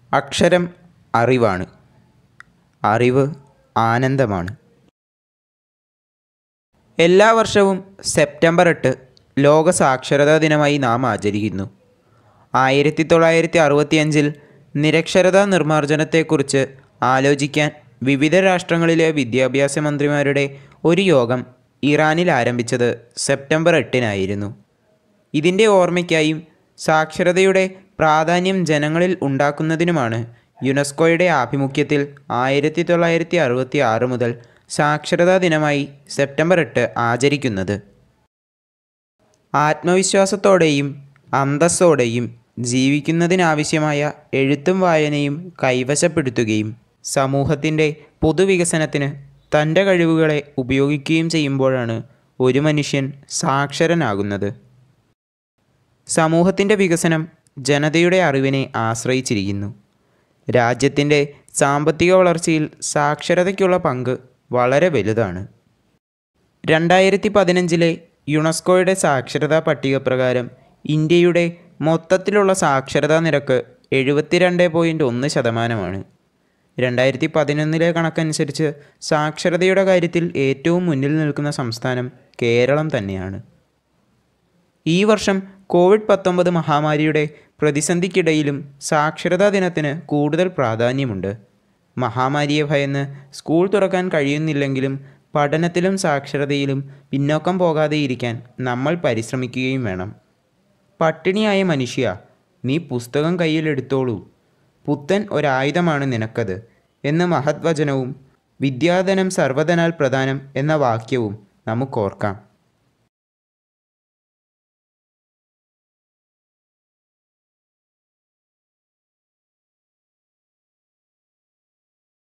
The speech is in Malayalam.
അക്ഷരം അറിവാണ് അറിവ് ആനന്ദമാണ് എല്ലാ വർഷവും സെപ്റ്റംബർ എട്ട് ലോക സാക്ഷരതാ ദിനമായി നാം ആചരിക്കുന്നു ആയിരത്തി തൊള്ളായിരത്തി അറുപത്തിയഞ്ചിൽ നിരക്ഷരതാ നിർമ്മാർജ്ജനത്തെക്കുറിച്ച് ആലോചിക്കാൻ വിവിധ രാഷ്ട്രങ്ങളിലെ വിദ്യാഭ്യാസ മന്ത്രിമാരുടെ ഒരു യോഗം ഇറാനിൽ ആരംഭിച്ചത് സെപ്റ്റംബർ എട്ടിനായിരുന്നു ഇതിൻ്റെ ഓർമ്മയ്ക്കായും സാക്ഷരതയുടെ പ്രാധാന്യം ജനങ്ങളിൽ ഉണ്ടാക്കുന്നതിനുമാണ് യുനെസ്കോയുടെ ആഭിമുഖ്യത്തിൽ ആയിരത്തി തൊള്ളായിരത്തി അറുപത്തി ആറ് മുതൽ സാക്ഷരതാ ദിനമായി സെപ്റ്റംബർ എട്ട് ആചരിക്കുന്നത് ആത്മവിശ്വാസത്തോടെയും അന്തസ്സോടെയും ജീവിക്കുന്നതിനാവശ്യമായ എഴുത്തും വായനയും കൈവശപ്പെടുത്തുകയും സമൂഹത്തിൻ്റെ പൊതുവികസനത്തിന് തൻ്റെ കഴിവുകളെ ഉപയോഗിക്കുകയും ചെയ്യുമ്പോഴാണ് ഒരു മനുഷ്യൻ സാക്ഷരനാകുന്നത് സമൂഹത്തിൻ്റെ വികസനം ജനതയുടെ അറിവിനെ ആശ്രയിച്ചിരിക്കുന്നു രാജ്യത്തിൻ്റെ സാമ്പത്തിക വളർച്ചയിൽ സാക്ഷരതയ്ക്കുള്ള പങ്ക് വളരെ വലുതാണ് രണ്ടായിരത്തി പതിനഞ്ചിലെ യുനെസ്കോയുടെ സാക്ഷരതാ പട്ടിക പ്രകാരം ഇന്ത്യയുടെ മൊത്തത്തിലുള്ള സാക്ഷരതാ നിരക്ക് എഴുപത്തിരണ്ട് പോയിൻറ്റ് ഒന്ന് ശതമാനമാണ് രണ്ടായിരത്തി പതിനൊന്നിലെ കണക്കനുസരിച്ച് സാക്ഷരതയുടെ കാര്യത്തിൽ ഏറ്റവും മുന്നിൽ നിൽക്കുന്ന സംസ്ഥാനം കേരളം തന്നെയാണ് ഈ വർഷം കോവിഡ് പത്തൊമ്പത് മഹാമാരിയുടെ പ്രതിസന്ധിക്കിടയിലും സാക്ഷരതാ ദിനത്തിന് കൂടുതൽ പ്രാധാന്യമുണ്ട് മഹാമാരിയെ ഭയന്ന് സ്കൂൾ തുറക്കാൻ കഴിയുന്നില്ലെങ്കിലും പഠനത്തിലും സാക്ഷരതയിലും പിന്നോക്കം പോകാതെ ഇരിക്കാൻ നമ്മൾ പരിശ്രമിക്കുകയും വേണം പട്ടിണിയായ മനുഷ്യ നീ പുസ്തകം കയ്യിലെടുത്തോളൂ പുത്തൻ ഒരായുധമാണ് നിനക്കത് എന്ന മഹത്വചനവും വിദ്യാധനം സർവ്വധനാൽ പ്രധാനം എന്ന വാക്യവും നമുക്കോർക്കാം